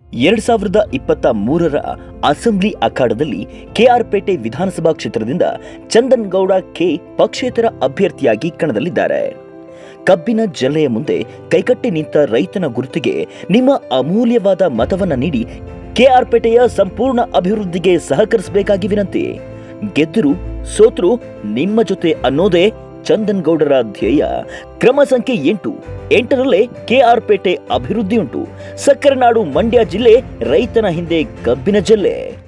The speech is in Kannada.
ಎರಡ್ ಸಾವಿರದ ಇಪ್ಪತ್ತ ಮೂರರ ಅಸೆಂಬ್ಲಿ ಅಖಾಡದಲ್ಲಿ ಕೆಆರ್ಪೇಟೆ ವಿಧಾನಸಭಾ ಕ್ಷೇತ್ರದಿಂದ ಚಂದನ್ ಗೌಡ ಕೆ ಪಕ್ಷೇತರ ಅಭ್ಯರ್ಥಿಯಾಗಿ ಕಣದಲ್ಲಿದ್ದಾರೆ ಕಬ್ಬಿನ ಜಲ್ಲೆಯ ಮುಂದೆ ಕೈಕಟ್ಟಿ ನಿಂತ ರೈತನ ಗುರುತಿಗೆ ನಿಮ್ಮ ಅಮೂಲ್ಯವಾದ ಮತವನ್ನ ನೀಡಿ ಕೆಆರ್ಪೇಟೆಯ ಸಂಪೂರ್ಣ ಅಭಿವೃದ್ಧಿಗೆ ಸಹಕರಿಸಬೇಕಾಗಿ ವಿನಂತಿ ಗೆದ್ದರು ಸೋತರು ನಿಮ್ಮ ಜೊತೆ ಅನ್ನೋದೇ ಚಂದನ್ ಗೌಡರ ಧ್ಯೇಯ ಕ್ರಮ ಸಂಖ್ಯೆ ಎಂಟು ಎಂಟರಲ್ಲೇ ಕೆಆರ್ಪೇಟೆ ಅಭಿವೃದ್ಧಿ ಉಂಟು ಸಕ್ಕರೆ ನಾಡು ಮಂಡ್ಯ ಜಿಲ್ಲೆ ರೈತನ ಹಿಂದೆ ಕಬ್ಬಿನ ಜಲ್ಲೆ